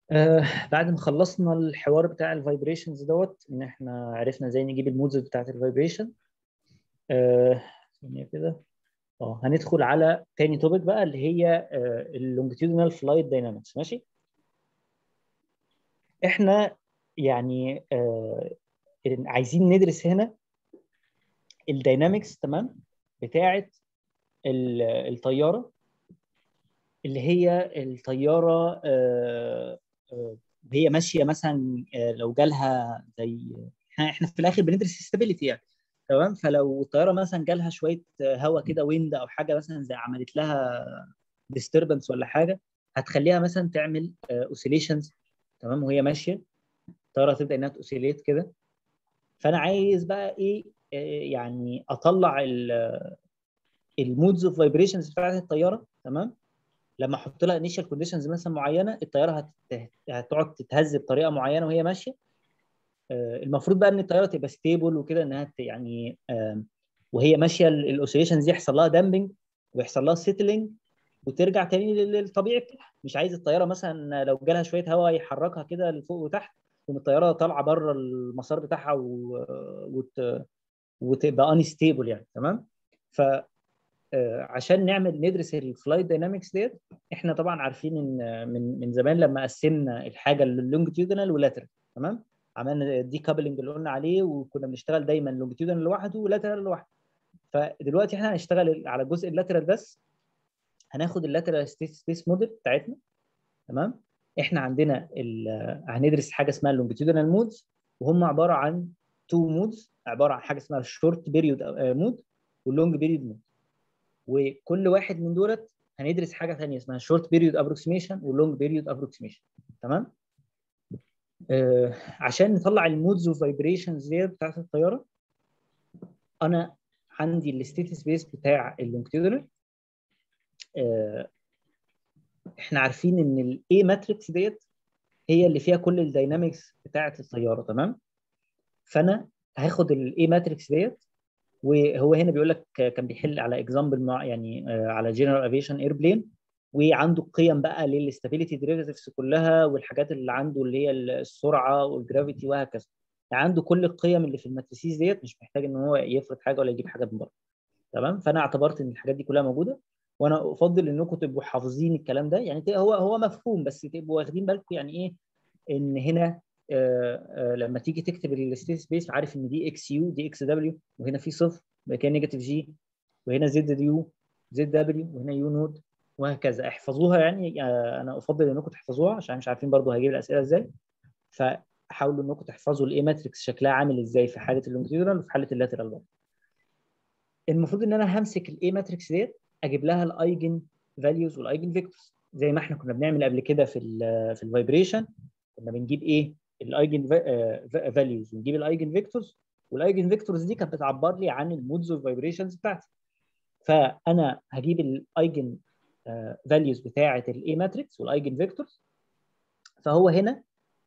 آه بعد ما خلصنا الحوار بتاع الفايبريشنز دوت ان احنا عرفنا ازاي نجيب المودز بتاعت الفايبريشن آه ثانيه كده اه هندخل على تاني توبيك بقى اللي هي اللونجيتيودينال فلايت داينامكس ماشي احنا يعني آه عايزين ندرس هنا الداينامكس تمام بتاعه الطياره اللي هي الطياره آه آه وهي ماشيه مثلا لو جالها زي احنا في الاخر بندرس استابيليتي يعني تمام فلو الطياره مثلا جالها شويه هواء كده ويند او حاجه مثلا زي عملت لها ديستربنس ولا حاجه هتخليها مثلا تعمل اوسيليشنز تمام وهي ماشيه الطياره تبدا انها توسيليت كده فانا عايز بقى ايه يعني اطلع المودز اوف فايبريشنز بتاعت الطياره تمام لما احط لها انيشال كونديشنز مثلا معينه الطياره هتقعد تتهز بطريقه معينه وهي ماشيه المفروض بقى ان الطياره تبقى ستيبل وكده انها يعني وهي ماشيه الاوسيليشنز دي يحصل لها دامبنج ويحصل لها سيتلينج وترجع تاني للطبيعي بتاعها مش عايز الطياره مثلا لو جالها شويه هواء يحركها كده لفوق وتحت ومن الطياره طالعه بره المسار بتاعها و... وت... وتبقى انستيبل يعني تمام ف عشان نعمل ندرس الفلايت داينامكس ديت احنا طبعا عارفين ان من من زمان لما قسمنا الحاجه للونجيتيودنال ولاترال تمام عملنا الدي كابلنج اللي قلنا عليه وكنا بنشتغل دايما لونجيتيودنال لوحده ولاترال لوحده فدلوقتي احنا هنشتغل على جزء اللاترال بس هناخد اللاترال سبيس موديل بتاعتنا تمام احنا عندنا هندرس حاجه اسمها اللونجيتيودنال مودز وهم عباره عن تو مودز عباره عن حاجه اسمها الشورت بيريود مود واللونج بيريود مود وكل واحد من دولت هندرس حاجه ثانيه اسمها شورت بيريود ابروكسيميشن ولونج بيريود ابروكسيميشن تمام آه عشان نطلع المودز وفايبريشنز ديت بتاعت الطياره انا عندي الستيت سبيس بتاع اللونجيتيودنال آه احنا عارفين ان الاي ماتريكس ديت هي اللي فيها كل الداينامكس بتاعه الطياره تمام فانا هاخد الاي ماتريكس ديت وهو هنا بيقول لك كان بيحل على اكزامبل مع يعني على جنرال افيشن ايربلين وعنده قيم بقى للاستابيليتي ديريفيتيفز كلها والحاجات اللي عنده اللي هي السرعه والجرافيتي وهكذا يعني عنده كل القيم اللي في الماتريسيز ديت مش محتاج ان هو يفرض حاجه ولا يجيب حاجه من بره تمام فانا اعتبرت ان الحاجات دي كلها موجوده وانا افضل انكم تبقوا حافظين الكلام ده يعني هو هو مفهوم بس تبقوا واخدين بالكم يعني ايه ان هنا آآ آآ لما تيجي تكتب الستيت سبيس عارف ان دي اكس يو دي اكس دبليو وهنا في صفر يبقى كده نيجاتيف جي وهنا زد يو زد دبليو وهنا يو نود وهكذا احفظوها يعني انا افضل انكم تحفظوها عشان مش عارفين برضو هجيب الاسئله ازاي فحاولوا انكم تحفظوا الاي ماتريكس شكلها عامل ازاي في حاله اللونجيتودنال وفي حاله اللاترال برضه المفروض ان انا همسك الاي ماتريكس ديت اجيب لها الايجن فاليوز والايجن فيكتورز زي ما احنا كنا بنعمل قبل كده في ال في الفايبريشن كنا بنجيب ايه الايجن فاليوز ونجيب الايجن فيكتورز والايجن فيكتورز دي كانت بتعبر لي عن المودز اوف فايبريشنز بتاعتي فانا هجيب الايجن فاليوز بتاعه الاي ماتريكس والايجن فيكتورز فهو هنا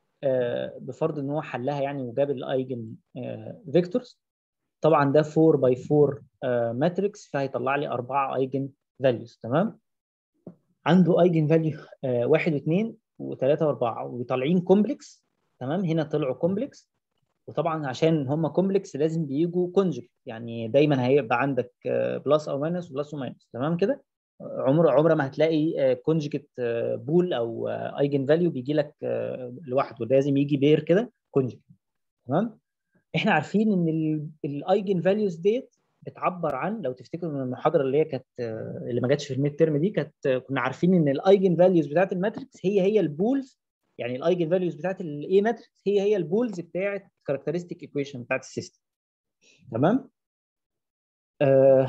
بفرض ان هو حلها يعني وجاب الايجن فيكتورز طبعا ده 4 باي 4 ماتريكس فهيطلع لي اربعه ايجن فاليوز تمام عنده ايجن فاليو واحد واثنين وثلاثه واربعه وطالعين كومبلكس تمام هنا طلعوا كومبلكس وطبعا عشان هم كومبلكس لازم بيجوا كونجكت يعني دايما هيبقى عندك بلس او ماينس وبلس وماينس تمام كده عمر عمر ما هتلاقي كونجكت بول او ايجن فاليو بيجي لك لوحده لازم يجي بير كده كونجكت تمام احنا عارفين ان الايجن فاليوز ديت بتعبر عن لو تفتكروا من المحاضره اللي هي كانت اللي ما جاتش في الميد ترم دي كانت كنا عارفين ان الايجن فاليوز بتاعت الماتريكس هي هي البولز يعني الايجن فاليوز بتاعت الاي ماتريكس هي هي البولز بتاعت كاركترستيك ايكويشن بتاعت السيستم تمام آه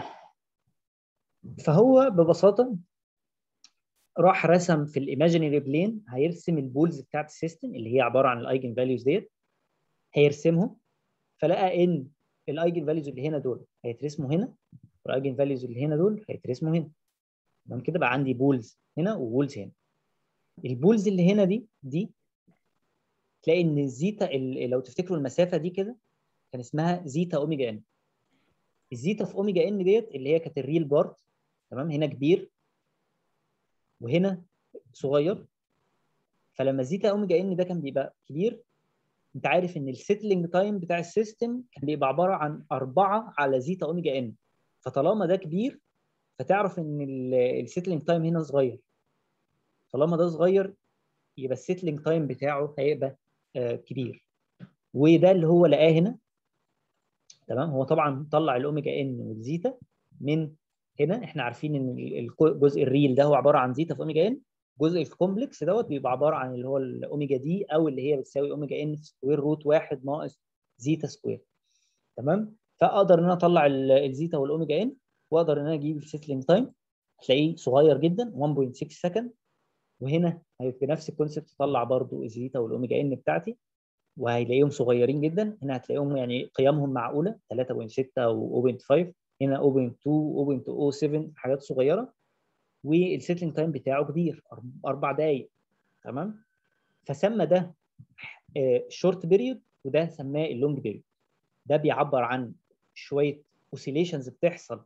فهو ببساطه راح رسم في الايماجينري بلين هيرسم البولز بتاعت السيستم اللي هي عباره عن الايجن فاليوز ديت هيرسمهم فلقى ان الايجن فاليوز اللي هنا دول هيترسموا هنا والايجن فاليوز اللي هنا دول هيترسموا هنا تمام كده بقى عندي بولز هنا وبولز هنا البولز اللي هنا دي دي تلاقي ان الزيتا لو تفتكروا المسافه دي كده كان اسمها زيتا اوميجا ان الزيتا في اوميجا ان ديت اللي هي كانت الريل بارت تمام هنا كبير وهنا صغير فلما زيتا اوميجا ان ده كان بيبقى كبير انت عارف ان السيتلينج تايم بتاع السيستم كان بيبقى عباره عن 4 على زيتا اوميجا ان فطالما ده كبير فتعرف ان السيتلينج تايم هنا صغير طالما ده صغير يبقى السيتلينج تايم بتاعه هيبقى آه كبير وده اللي هو لقاه هنا تمام هو طبعا طلع الاوميجا ان والزيتا من هنا احنا عارفين ان الجزء الريل ده هو عباره عن زيتا في اوميجا ان جزء الكومبلكس دوت بيبقى عباره عن اللي هو الاوميجا دي او اللي هي بتساوي اوميجا ان سكوير روت واحد ناقص زيتا سكوير تمام فاقدر ان انا اطلع الزيتا والاوميجا ان واقدر ان انا اجيب السيتلينج تايم هتلاقيه صغير جدا 1.6 سكند وهنا هيبقى نفس الكونسيبت تطلع برضو الزيتا والاوميجا ان بتاعتي وهيلاقيهم صغيرين جدا هنا هتلاقيهم يعني قيمهم معقوله 3.6 او 0.5 هنا 0.2 0.07 حاجات صغيره والسيتلينج تايم بتاعه كبير اربع دقائق تمام فسمى ده شورت بيريود وده سماه اللونج بيريود ده بيعبر عن شويه اوسيليشنز بتحصل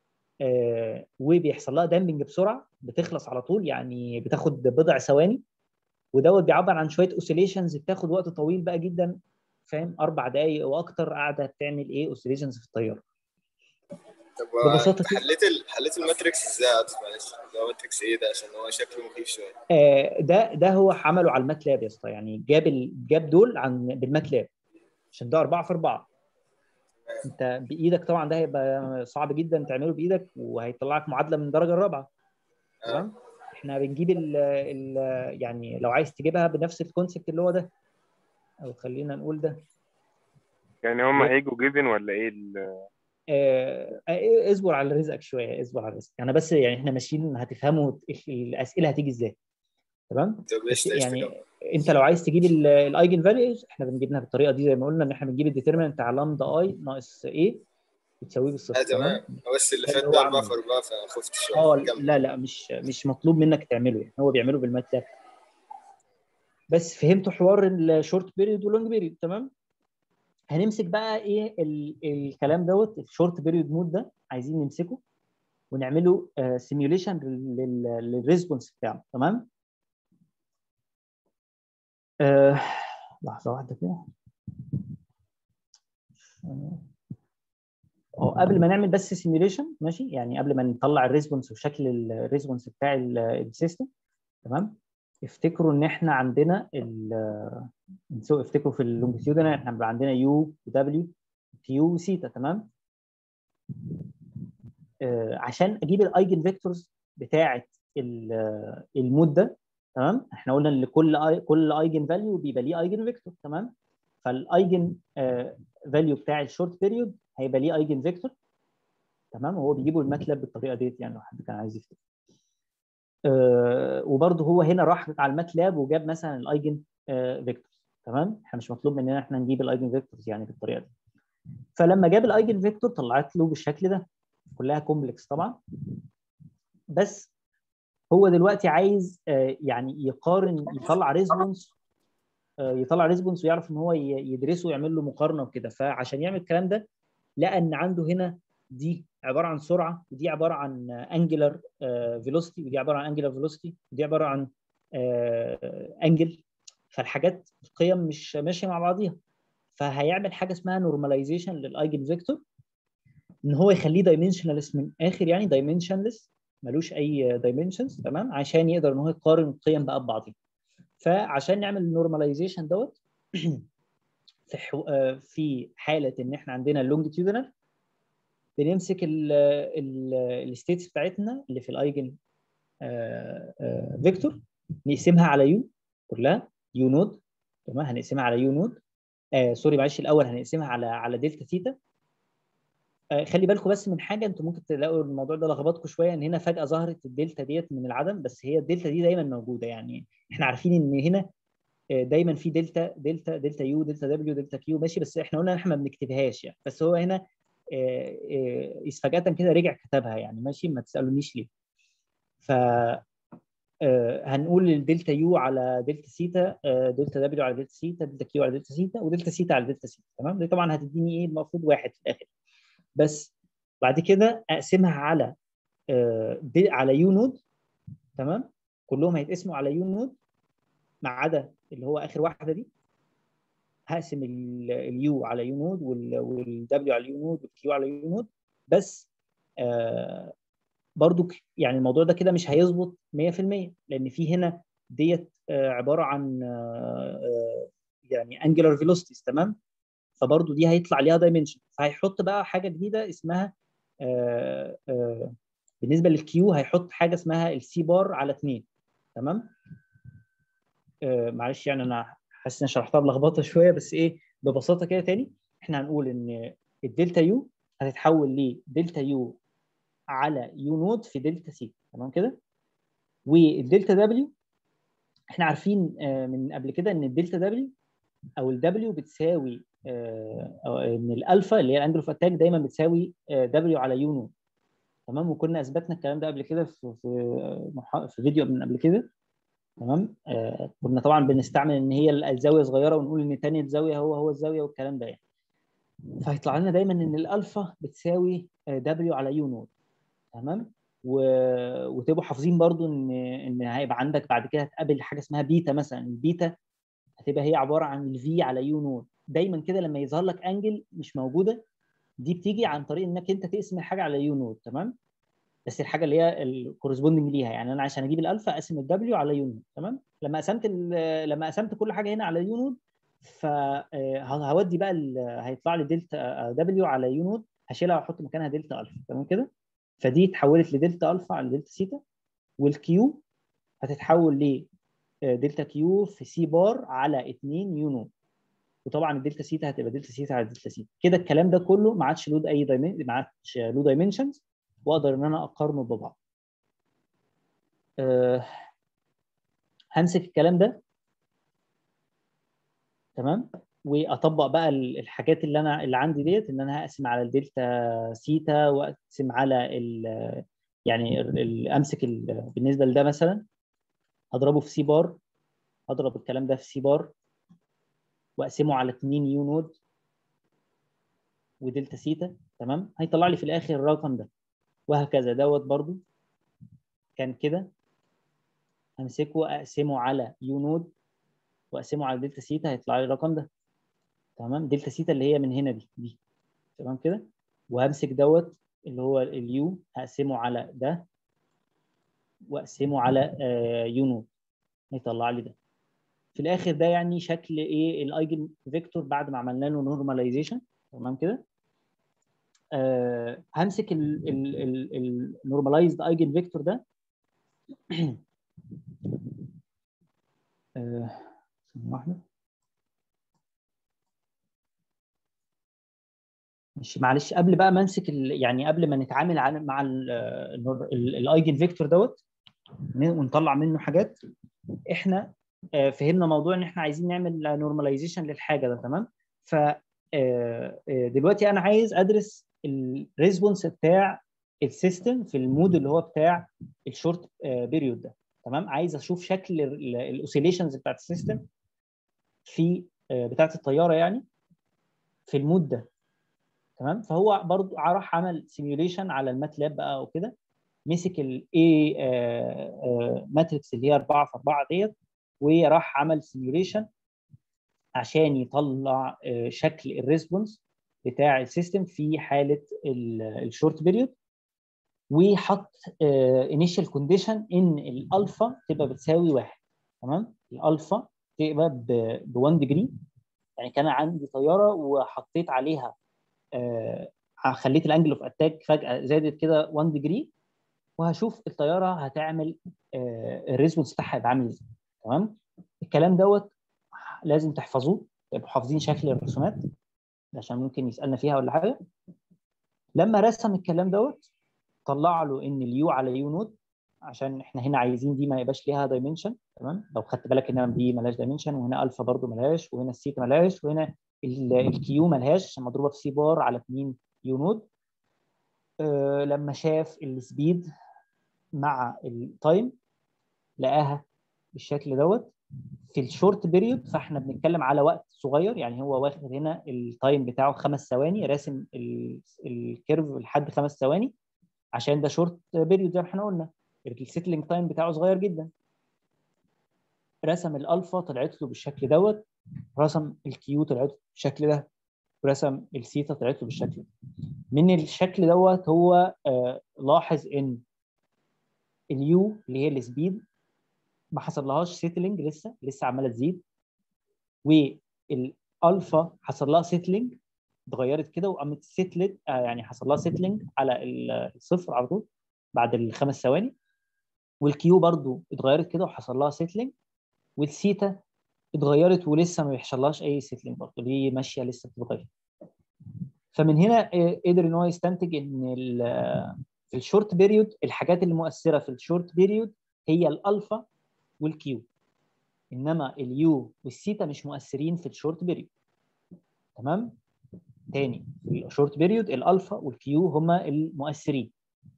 آه وبيحصل لها دامبنج بسرعه بتخلص على طول يعني بتاخد بضع ثواني ودوت بيعبر عن شويه اوسيليشنز بتاخد وقت طويل بقى جدا فاهم اربع دقائق واكتر قاعده بتعمل ايه اوسيليشنز في الطياره طب ببساطه حليت ال... حليت الماتريكس ازاي معلش ده ماتريكس ايه ده عشان هو شكله مخيف شويه آه ده ده هو عمله على الماتلاب يا اسطى يعني جاب ال... جاب دول عن بالماتلاب عشان ده 4 في 4 انت بايدك طبعا ده هيبقى صعب جدا تعمله بايدك وهيطلع لك معادله من الدرجه الرابعه تمام احنا بنجيب ال ال يعني لو عايز تجيبها بنفس الكونسيبت اللي هو ده او خلينا نقول ده يعني هم هيجوا جيفن ولا ايه آه اصبر على رزقك شويه اصبر على رزقك انا بس يعني احنا ماشيين هتفهموا الاسئله هتيجي ازاي تمام يعني انت لو عايز تجيب الايجن فاليوز احنا بنجيبها بالطريقه دي زي ما قلنا ان احنا بنجيب الديترمنت بتاع لامدا اي ناقص ايه بتساويه بالصفر تمام بس اللي فات ده 4 في 4 فخفت شويه اه لا لا مش مش مطلوب منك تعمله يعني هو بيعمله بالماتلاب بس فهمتوا حوار الشورت بيريود واللونج بيريود تمام هنمسك بقى ايه ال الكلام دوت الشورت بيريود مود ده عايزين نمسكه ونعمله سيميوليشن للريسبونس بتاعه تمام آه لحظه واحده كده اه قبل ما نعمل بس سيميوليشن ماشي يعني قبل ما نطلع الريسبونس وشكل الريسبونس بتاع السيستم تمام افتكروا ان احنا عندنا افتكروا في اللونجيتيودنال احنا بيبقى عندنا يو ودبليو كيو وسيتا تمام آه عشان اجيب الايجن فيكتورز بتاعه المود ده تمام احنا قلنا ان كل كل ايجن فاليو بيبقى ليه ايجن فيكتور تمام فالايجن فاليو بتاع الشورت بيريود هيبقى ليه ايجن فيكتور تمام وهو بيجيبه الماتلاب بالطريقه ديت يعني لو حد كان عايز يفتكر آه وبرده هو هنا راح على الماتلاب وجاب مثلا الايجن آه فيكتورز تمام احنا مش مطلوب مننا احنا نجيب الايجن فيكتورز يعني بالطريقه دي فلما جاب الايجن فيكتور طلعت له بالشكل ده كلها كومبلكس طبعا بس هو دلوقتي عايز آه يعني يقارن يطلع ريسبونس يطلع ريسبونس ويعرف ان هو يدرسه ويعمل له مقارنه وكده فعشان يعمل الكلام ده لقى ان عنده هنا دي عباره عن سرعه ودي عباره عن انجلر فيلوسيتي ودي عباره عن انجلر فيلوسيتي ودي عباره عن انجل فالحاجات القيم مش ماشيه مع بعضيها فهيعمل حاجه اسمها نورماليزيشن للايجن فيكتور ان هو يخليه دايمنشنلس من اخر يعني دايمنشنلس ملوش اي دايمنشنز تمام عشان يقدر ان هو يقارن القيم بقى ببعضها فعشان نعمل النورماليزيشن دوت في حو... في حاله ان احنا عندنا اللونجيتيودنال بنمسك الستيتس بتاعتنا اللي في الايجن فيكتور نقسمها على يو كلها يو نود تمام هنقسمها على يو نود آه سوري معلش الاول هنقسمها على على دلتا ثيتا آه خلي بالكم بس من حاجه انتم ممكن تلاقوا الموضوع ده لخبطكم شويه ان هنا فجاه ظهرت الدلتا ديت من العدم بس هي الدلتا دي دايما موجوده يعني احنا عارفين ان هنا دايما في دلتا دلتا دلتا يو دلتا دبليو دلتا كيو ماشي بس احنا قلنا احنا ما بنكتبهاش يعني بس هو هنا فجاه كده رجع كتبها يعني ماشي ما تسالونيش ليه ف هنقول الدلتا يو على دلتا سيتا دلتا دبليو على دلتا سيتا دلتا كيو على دلتا سيتا ودلتا سيتا على دلتا سيتا تمام دي طبعا هتديني ايه المفروض واحد في الاخر بس بعد كده اقسمها على على يو نود تمام كلهم هيتقسموا على يو نود ما عدا اللي هو اخر واحده دي هقسم اليو على يو نود والدبليو على يو نود والكيو على يو نود بس آه برضو يعني الموضوع ده كده مش هيظبط 100% لان في هنا ديت آه عباره عن آه يعني انجلر فيلوسيتيز تمام فبرضو دي هيطلع ليها دايمنشن فهيحط بقى حاجه جديده اسمها آه آه بالنسبه للكيو هيحط حاجه اسمها السي بار على 2 تمام آه معلش يعني انا حاسس اني شرحتها بلخبطه شويه بس ايه ببساطه كده تاني احنا هنقول ان الدلتا يو هتتحول لدلتا يو على يو نود في دلتا سي تمام كده والدلتا دبليو احنا عارفين من قبل كده ان الدلتا دبليو او الدبليو بتساوي أو ان الالفا اللي هي الانجل اوف اتاك دايما بتساوي دبليو على يو نود تمام وكنا اثبتنا الكلام ده قبل كده في في في فيديو من قبل كده تمام آه كنا طبعا بنستعمل ان هي الزاويه صغيره ونقول ان ثانيه زاويه هو هو الزاويه والكلام ده يعني فهيطلع لنا دايما ان الالفا بتساوي دبليو على يو نود تمام و... وتبقوا حافظين برضو ان ان هيبقى عندك بعد كده هتقابل حاجه اسمها بيتا مثلا البيتا هتبقى هي عباره عن الفي على يو نود دايما كده لما يظهر لك انجل مش موجوده دي بتيجي عن طريق انك انت تقسم الحاجه على يو نود تمام بس الحاجه اللي هي الكورسبوندنج ليها يعني انا عشان اجيب الالفا اقسم الدبليو على يو نود تمام لما قسمت لما قسمت كل حاجه هنا على يو نود فهودي بقى هيطلع لي دلتا دبليو على يو نود هشيلها واحط مكانها دلتا الفا تمام كده فدي اتحولت لدلتا الفا على دلتا سيتا والكيو هتتحول ل دلتا كيو في سي بار على 2 يو نود وطبعا الدلتا سيتا هتبقى دلتا سيتا على دلتا سيتا كده الكلام ده كله ما عادش له اي دايمن ما عادش له دايمنشنز واقدر ان انا اقارنه ببعض أه همسك الكلام ده تمام واطبق بقى الحاجات اللي انا اللي عندي ديت ان انا هقسم على الدلتا سيتا واقسم على ال يعني ال امسك ال بالنسبه لده مثلا هضربه في سي بار هضرب الكلام ده في سي بار واقسمه على 2 يو نود ودلتا سيتا تمام هيطلع لي في الاخر الرقم ده وهكذا دوت برضو كان كده همسكه اقسمه على يو نود واقسمه على دلتا سيتا هيطلع لي الرقم ده تمام دلتا سيتا اللي هي من هنا دي دي تمام كده وهمسك دوت اللي هو اليو هقسمه على ده واقسمه على آه يو نود هيطلع لي ده في الاخر ده يعني شكل ايه الايجن فيكتور بعد ما عملنا له نورماليزيشن تمام كده آه همسك النورماليزد ايجن فيكتور ده آه واحده مش معلش قبل بقى ما امسك يعني قبل ما نتعامل مع الايجن فيكتور دوت ونطلع منه حاجات احنا فهمنا موضوع ان احنا عايزين نعمل نورماليزيشن للحاجه ده تمام ف دلوقتي انا عايز ادرس الريسبونس بتاع السيستم في المود اللي هو بتاع الشورت بيريود ده تمام عايز اشوف شكل الاوسيليشنز بتاعت السيستم في بتاعت الطياره يعني في المود ده تمام فهو برضو راح عمل سيميوليشن على الماتلاب بقى وكده مسك الاي ماتريكس اللي هي 4 في 4 ديت وراح عمل سيميوليشن عشان يطلع شكل الريسبونس بتاع السيستم في حاله الشورت بيريود وحط انيشال كونديشن ان الالفا تبقى بتساوي واحد تمام الالفا تبقى ب 1 ديجري يعني كان عندي طياره وحطيت عليها آه خليت الانجل اوف اتاك فجاه زادت كده 1 ديجري وهشوف الطياره هتعمل آه الريسبونس بتاعها هيبقى عامل ازاي تمام الكلام دوت لازم تحفظوه تبقوا حافظين شكل الرسومات عشان ممكن يسالنا فيها ولا حاجه لما رسم الكلام دوت طلع له ان اليو على يو نود عشان احنا هنا عايزين دي ما يبقاش ليها دايمنشن تمام لو خدت بالك ان دي مالهاش دايمنشن وهنا الفا برضو مالهاش وهنا السيتا مالهاش وهنا الكيو مالهاش عشان مضروبه في سي بار على 2 يو نود أه لما شاف السبيد مع التايم لقاها بالشكل دوت في الشورت بيريود فاحنا بنتكلم على وقت صغير يعني هو واخد هنا التايم بتاعه خمس ثواني راسم الكيرف لحد خمس ثواني عشان ده شورت بيريود زي ما احنا قلنا السيتلينج تايم بتاعه صغير جدا رسم الالفا طلعت له بالشكل دوت رسم الكيو طلعت له بالشكل ده ورسم الثيتا طلعت له بالشكل ده من الشكل دوت هو آه لاحظ ان اليو اللي هي السبيد ما حصلهاش سيتلينج لسه لسه عماله تزيد والالفا حصل لها سيتلينج اتغيرت كده وقامت سيتلت آه يعني حصل لها سيتلينج على الصفر على طول بعد الخمس ثواني والكيو برضو اتغيرت كده وحصل لها سيتلينج والثيتا اتغيرت ولسه ما بيحصلهاش اي سيتلينج برضه دي ماشيه لسه بتتغير فمن هنا قدر ان هو يستنتج ان في الشورت بيريود الحاجات اللي مؤثره في الشورت بيريود هي الالفا والكيو انما اليو والثيتا مش مؤثرين في الشورت بيريود تمام تاني في الشورت بيريود الالفا والكيو هما المؤثرين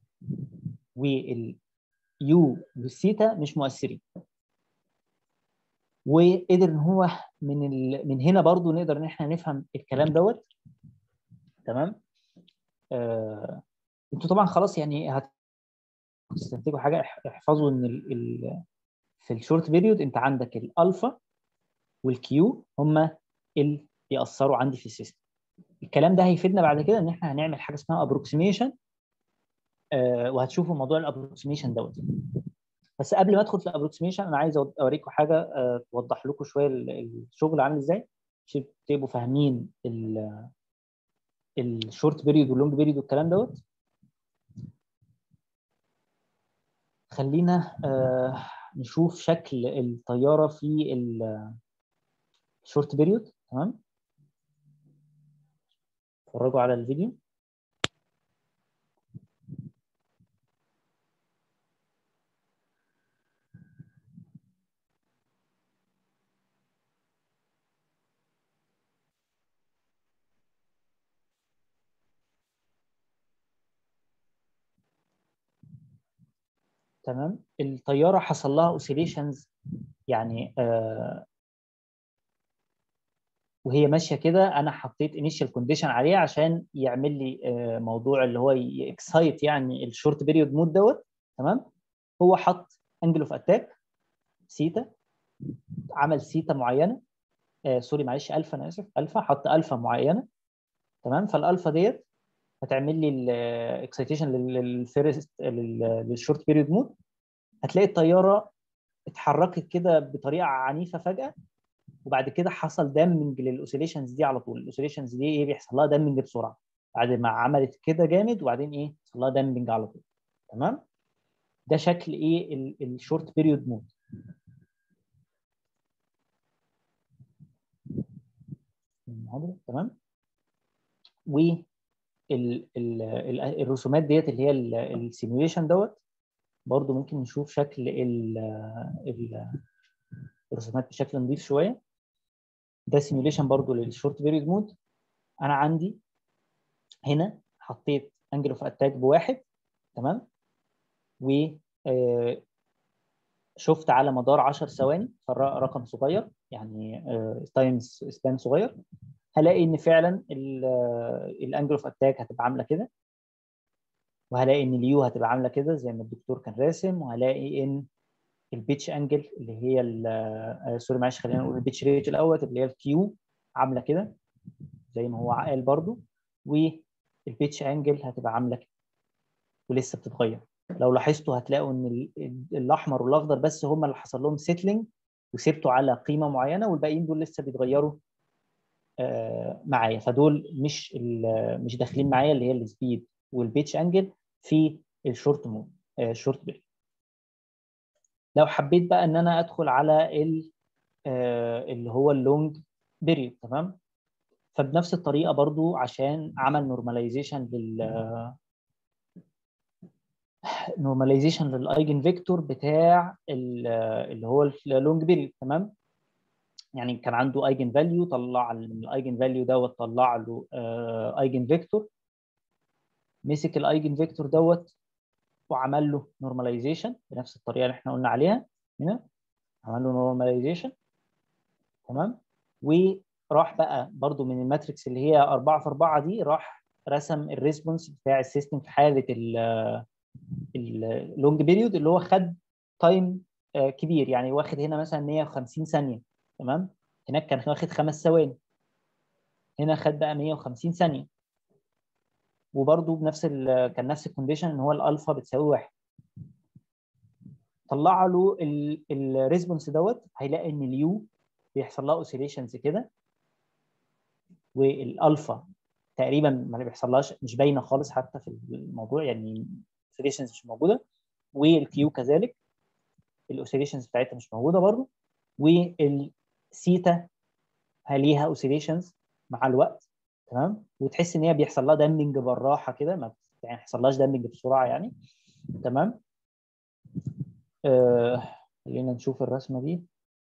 واليو والثيتا مش مؤثرين وقدر ان هو من ال... من هنا برضو نقدر ان احنا نفهم الكلام دوت تمام آه... انتوا طبعا خلاص يعني هتستنتجوا حاجه احفظوا ان ال... ال... في الشورت بيريود انت عندك الالفا والكيو هما اللي بيأثروا عندي في السيستم الكلام ده هيفيدنا بعد كده ان احنا هنعمل حاجه اسمها ابروكسيميشن آه وهتشوفوا موضوع الابروكسيميشن دوت بس قبل ما ادخل في الابروكسيميشن انا عايز اوريكم حاجه آه توضح لكم شويه الشغل عامل ازاي عشان تبقوا فاهمين الشورت بيريود واللونج بيريود والكلام دوت خلينا آه نشوف شكل الطياره في الشورت بيريود تمام اتفرجوا على الفيديو تمام الطياره حصل لها اوسيليشنز يعني آه وهي ماشيه كده انا حطيت انيشال كونديشن عليها عشان يعمل لي آه موضوع اللي هو اكسايت يعني الشورت بيريود مود دوت تمام هو حط انجل اوف اتاك سيتا عمل سيتا معينه آه سوري معلش الفا انا اسف الفا حط الفا معينه تمام فالالفا ديت هتعمل لي الاكسيتيشن للفيرست للشورت بيريود مود هتلاقي الطياره اتحركت كده بطريقه عنيفه فجاه وبعد كده حصل دامنج للاوسيليشنز دي على طول الاوسيليشنز دي ايه بيحصل لها دامنج بسرعه بعد ما عملت كده جامد وبعدين ايه حصل لها دامنج على طول تمام ده شكل ايه الشورت بيريود مود تمام و ال ال ال الرسومات ديت اللي هي السيميوليشن دوت برضو ممكن نشوف شكل ال ال الرسومات بشكل نظيف شويه ده سيميوليشن برضو للشورت بيريود مود انا عندي هنا حطيت انجل اوف اتاك بواحد تمام و شفت على مدار 10 ثواني رقم صغير يعني تايم سبان صغير هلاقي ان فعلا الانجل اوف اتاك هتبقى عامله كده وهلاقي ان اليو هتبقى عامله كده زي ما الدكتور كان راسم وهلاقي ان البيتش انجل اللي هي سوري معلش خلينا نقول البيتش ريت الاول اللي هي الكيو عامله كده زي ما هو قال برضو والبيتش انجل هتبقى عامله كده ولسه بتتغير لو لاحظتوا هتلاقوا ان الاحمر والاخضر بس هم اللي حصل لهم سيتلينج وسبتوا على قيمه معينه والباقيين دول لسه بيتغيروا معايا فدول مش مش داخلين معايا اللي هي السبيد والبيتش انجل في الشورت مود الشورت بيريود لو حبيت بقى ان انا ادخل على ال اللي هو اللونج بيريود تمام فبنفس الطريقه برضو عشان عمل نورماليزيشن لل نورماليزيشن للايجن فيكتور بتاع اللي هو اللونج بيريود تمام يعني كان عنده ايجن فاليو طلع من الايجن فاليو دوت طلع له ايجن فيكتور مسك الايجن فيكتور دوت وعمل له نورماليزيشن بنفس الطريقه اللي احنا قلنا عليها هنا عمل له نورماليزيشن تمام وراح بقى برضو من الماتريكس اللي هي 4 في 4 دي راح رسم الريسبونس بتاع السيستم في حاله اللونج بيريود اللي هو خد تايم آه، كبير يعني واخد هنا مثلا 150 ثانيه تمام هناك كان واخد خمس ثواني هنا خد بقى 150 ثانيه وبرده بنفس ال كان نفس الكونديشن ان هو الالفا بتساوي واحد طلع له الريسبونس دوت هيلاقي ان اليو بيحصل لها اوسيليشنز كده والالفا تقريبا ما بيحصلهاش مش باينه خالص حتى في الموضوع يعني اوسيليشنز مش موجوده والكيو كذلك الاوسيليشنز بتاعتها مش موجوده برضه والسيتا ليها اوسيليشنز مع الوقت تمام وتحس ان هي بيحصل لها دامبنج بالراحه كده ما يعني يحصلهاش دامبنج بسرعه يعني تمام آه خلينا نشوف الرسمه دي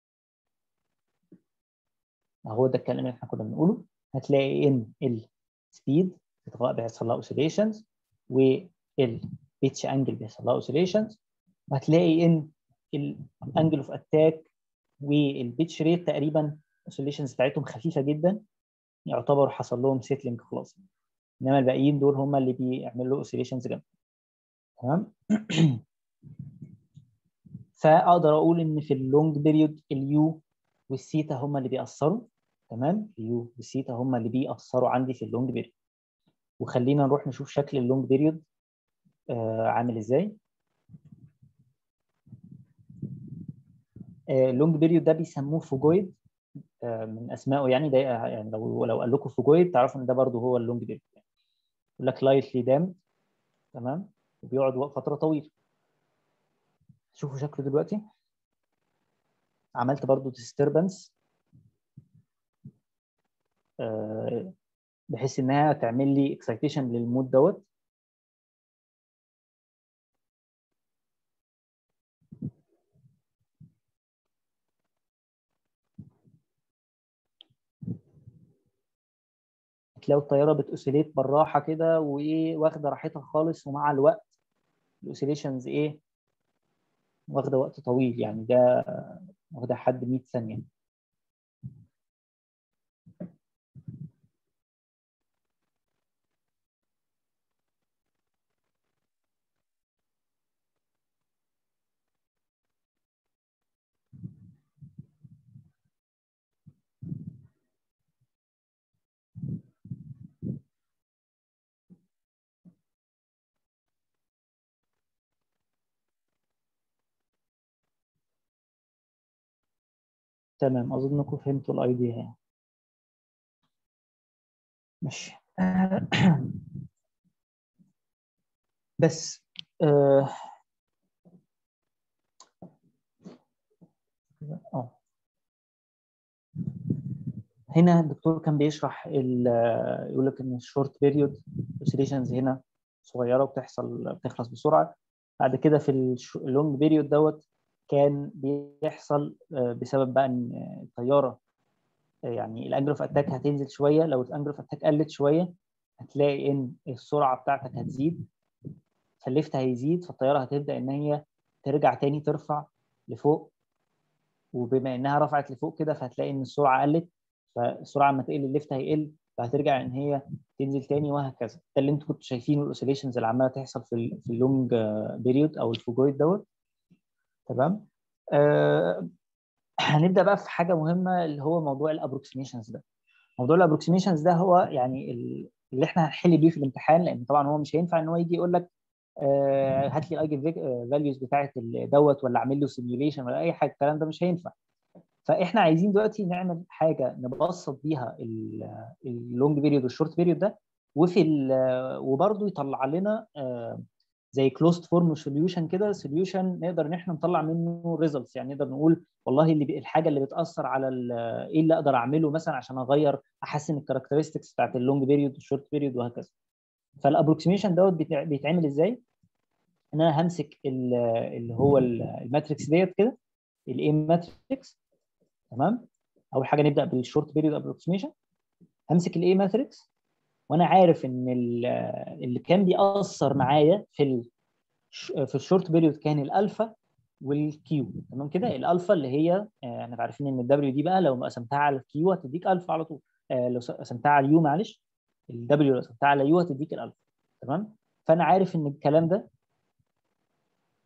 اهو ده الكلام اللي احنا كنا بنقوله هتلاقي ان السبيد بيحصل لها اوسيليشنز والبيتش انجل بيحصل لها اوسيليشنز وهتلاقي ان الانجل اوف اتاك والبيتش ريت تقريبا اوسيليشنز بتاعتهم خفيفه جدا يعتبر حصل لهم سيتلينج خلاص انما الباقيين دول هم اللي بيعملوا اوسيليشنز جامده تمام فاقدر اقول ان في اللونج بيريود اليو والسيتا هم اللي بيأثروا تمام اليو والسيتا هم اللي بيأثروا عندي في اللونج بيريود وخلينا نروح نشوف شكل اللونج بيريود آه عامل ازاي اللونج بيريود ده بيسموه فوجويد آه من اسمائه يعني ده يعني لو لو قال لكم فوجويد تعرفوا ان ده برضه هو اللونج بيريود يقول لك لايتلي دام تمام وبيقعد فتره طويله شوفوا شكله دلوقتي عملت برضو ديستربنس بحيث انها تعمل لي اكسايتيشن للمود دوت تلاقوا الطياره بتوسيليت بالراحه كده وايه واخده راحتها خالص ومع الوقت الاوسيليشنز ايه واخده وقت طويل يعني ده واخده حد 100 ثانيه تمام اظنكم فهمتوا الايديا يعني ماشي بس اه هنا الدكتور كان بيشرح يقول لك ان الشورت بيريود اوسيليشنز هنا صغيره وبتحصل بتخلص بسرعه بعد كده في اللونج بيريود دوت كان بيحصل بسبب بقى ان الطياره يعني الانجل اوف اتاك هتنزل شويه لو الانجل اوف اتاك قلت شويه هتلاقي ان السرعه بتاعتك هتزيد فالليفت هيزيد فالطياره هتبدا ان هي ترجع تاني ترفع لفوق وبما انها رفعت لفوق كده فهتلاقي ان السرعه قلت فالسرعه لما تقل الليفت هيقل فهترجع ان هي تنزل تاني وهكذا ده اللي انتوا كنتوا شايفينه الاوسيليشنز اللي عماله تحصل في في اللونج بيريود او الفوجويد دوت تمام آه هنبدا بقى في حاجه مهمه اللي هو موضوع الابروكسيميشنز ده موضوع الابروكسيميشنز ده هو يعني اللي احنا هنحل بيه في الامتحان لان طبعا هو مش هينفع ان هو يجي يقول لك آه هات لي الايجن فاليوز بتاعه دوت ولا اعمل له سيميوليشن ولا اي حاجه الكلام ده مش هينفع فاحنا عايزين دلوقتي نعمل حاجه نبسط بيها اللونج بيريود والشورت بيريود ده وفي وبرده يطلع لنا آه زي كلوزد فورم سوليوشن كده سوليوشن نقدر ان احنا نطلع منه ريزلتس يعني نقدر نقول والله اللي الحاجه اللي بتاثر على ايه اللي اقدر اعمله مثلا عشان اغير احسن الكاركترستكس بتاعت اللونج بيريود والشورت بيريود وهكذا فالابروكسيميشن دوت بيتعمل ازاي ان انا همسك اللي هو الماتريكس ديت كده الاي ماتريكس تمام اول حاجه نبدا بالشورت بيريود ابروكسيميشن همسك الاي ماتريكس وانا عارف ان اللي كان بيأثر معايا في في الشورت بيريود كان الالفا والكيو تمام كده الالفا اللي هي احنا عارفين ان الدبليو دي بقى لو قسمتها على الكيو هتديك الفا على طول لو قسمتها على اليو معلش الدبليو لو قسمتها على يو هتديك الالفا تمام فانا عارف ان الكلام ده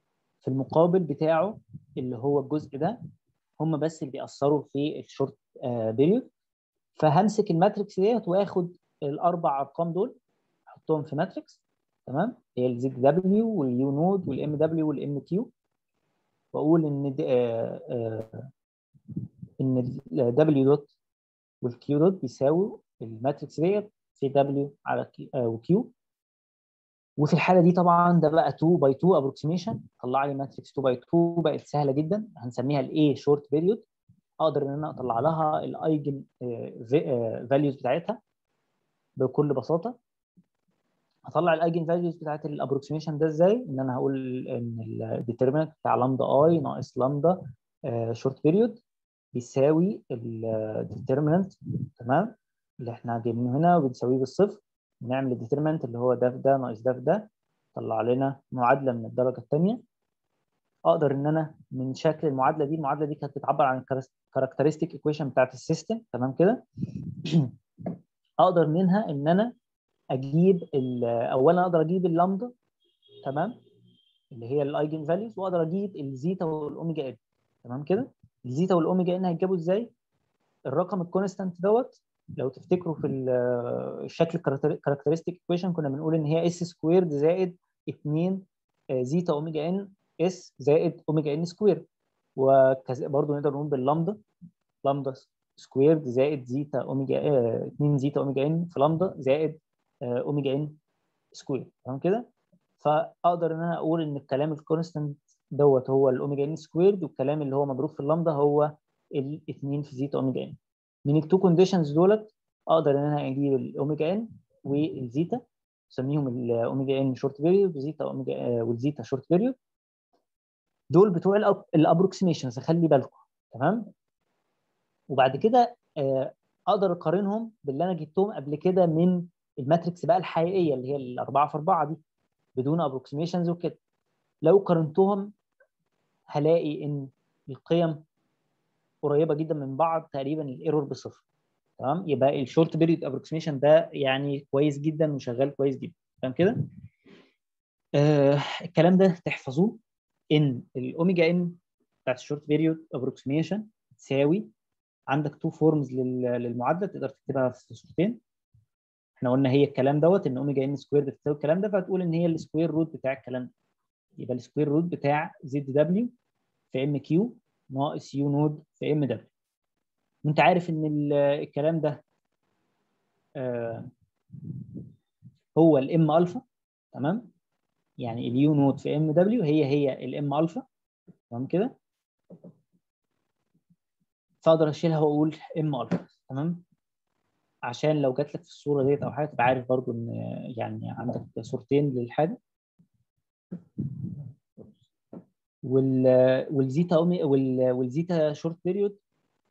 في المقابل بتاعه اللي هو الجزء ده هم بس اللي بيأثروا في الشورت بيريود فهمسك الماتريكس ديت واخد الاربع ارقام دول احطهم في ماتريكس تمام هي الزد دبليو واليو نود والام دبليو والام كيو واقول ان دي آه آه ان الدبليو دوت والكيو دوت بيساوي الماتريكس ديت في دبليو على كيو آه وكيو وفي الحاله دي طبعا ده بقى 2 باي 2 ابروكسيميشن طلع لي ماتريكس 2 باي 2 بقت سهله جدا هنسميها الاي شورت بيريود اقدر ان انا اطلع لها الايجن فاليوز بتاعتها بكل بساطه هطلع الايجن فاليوز بتاعت الابروكسيميشن ده ازاي ان انا هقول ان الديترمينانت بتاع لامدا اي ناقص لامدا شورت بيريود بيساوي الديترمينانت تمام اللي احنا جايبينه هنا وبنساويه بالصفر نعمل الديترمنت اللي هو ده في ده ناقص ده في ده طلع لنا معادله من الدرجه الثانيه اقدر ان انا من شكل المعادله دي المعادله دي كانت بتعبر عن الكاركترستيك ايكويشن بتاعت السيستم تمام كده اقدر منها ان انا اجيب اولا اقدر اجيب اللامدا تمام اللي هي الايجن فاليوز واقدر اجيب الزيتا والاوميجا ان تمام كده الزيتا والاوميجا ان هيتجابوا ازاي الرقم الكونستانت دوت لو تفتكروا في الشكل كاركترستيك ايكويشن كنا بنقول ان هي اس سكويرد زائد 2 زيتا اوميجا ان اس زائد اوميجا ان سكويرد وبرضه نقدر نقول باللامدا لامدا سكويرد زائد زيتا اوميجا 2 زيتا اوميجا ان في لامدا زائد اوميجا ان سكوير تمام كده فاقدر ان انا اقول ان الكلام الكونستنت دوت هو الاوميجا ان سكويرد والكلام اللي هو مضروب في اللامدا هو الاثنين في زيتا اوميجا ان من التو كونديشنز دولت اقدر ان انا اجيب الاوميجا ان والزيتا اسميهم الاوميجا ان شورت بيريود وزيتا اوميجا والزيتا شورت بيريود دول بتوع الابروكسيميشنز خلي بالكم تمام وبعد كده اقدر اقارنهم باللي انا جبتهم قبل كده من الماتريكس بقى الحقيقيه اللي هي الاربعه في اربعه دي بدون ابروكسيميشنز وكده لو قارنتهم هلاقي ان القيم قريبه جدا من بعض تقريبا الايرور بصفر تمام يبقى الشورت بيريود ابروكسيميشن ده يعني كويس جدا وشغال كويس جدا تمام كده آه الكلام ده تحفظوه ان الاوميجا ان بتاعت الشورت بيريود ابروكسيميشن تساوي عندك تو فورمز للمعادله تقدر تكتبها في صورتين احنا قلنا هي الكلام دوت ان اوميجا ان سكوير بتساوي الكلام ده فهتقول ان هي السكوير روت بتاع الكلام ده يبقى السكوير روت بتاع زد دبليو في ام كيو ناقص يو نود في ام دبليو وانت عارف ان الكلام ده آه هو الام الفا تمام يعني اليو نود في ام دبليو هي هي الام الفا تمام كده فاقدر اشيلها واقول ام الفا تمام عشان لو جات لك في الصوره ديت او حاجه تبقى عارف برضو ان يعني عندك صورتين للحاجه وال والزيتا أومي وال والزيتا شورت بيريود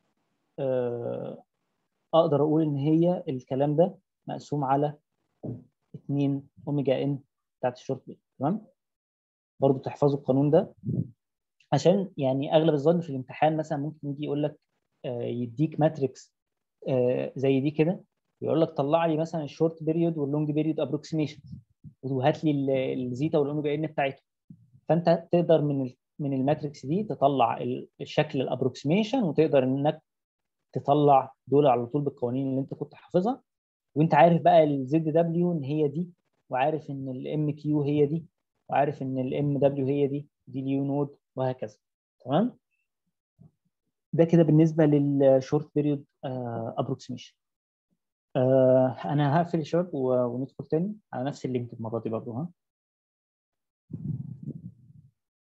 اقدر اقول ان هي الكلام ده مقسوم على 2 اوميجا ان بتاعت الشورت بيريود تمام برضو تحفظوا القانون ده عشان يعني اغلب الظن في الامتحان مثلا ممكن يجي يقول لك يديك ماتريكس زي دي كده يقول لك طلع لي مثلا الشورت بيريود واللونج بيريود ابروكسيميشن وهات لي الزيتا والاوميجا ان بتاعتهم فانت تقدر من من الماتريكس دي تطلع الشكل الابروكسيميشن وتقدر انك تطلع دول على طول بالقوانين اللي انت كنت حافظها وانت عارف بقى الزد دبليو ان هي دي وعارف ان الام كيو هي دي وعارف ان الام دبليو هي دي دي اليو نود وهكذا تمام ده كده بالنسبه للشورت بيريود ابروكسيميشن انا هقفل يا شباب وندخل تاني على نفس اللينك المره دي برضه ها